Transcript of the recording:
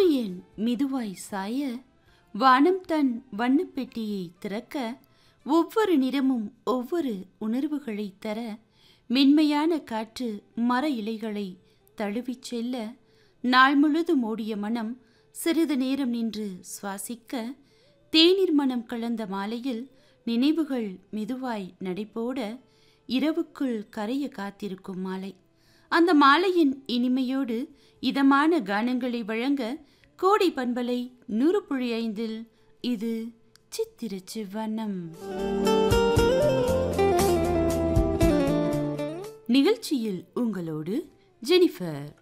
சூரியன் மெதுவாய் சாய வானம் தன் வண்ணப்பெட்டியை திறக்க ஒவ்வொரு நிறமும் ஒவ்வொரு உணர்வுகளை தர மென்மையான காற்று மர இலைகளை தழுவிச் செல்ல நாள் முழுதும் ஓடிய மனம் சிறிது நேரம் நின்று சுவாசிக்க தேநீர் மனம் கலந்த மாலையில் நினைவுகள் மெதுவாய் நடைபோட இரவுக்குள் கரைய காத்திருக்கும் மாலை அந்த மாலையின் இனிமையோடு இதமான கானங்களை வழங்க கோடை பண்பலை நூறு புள்ளி ஐந்தில் இது சித்திர சிவனம் நிகழ்ச்சியில் உங்களோடு ஜெனிஃபர்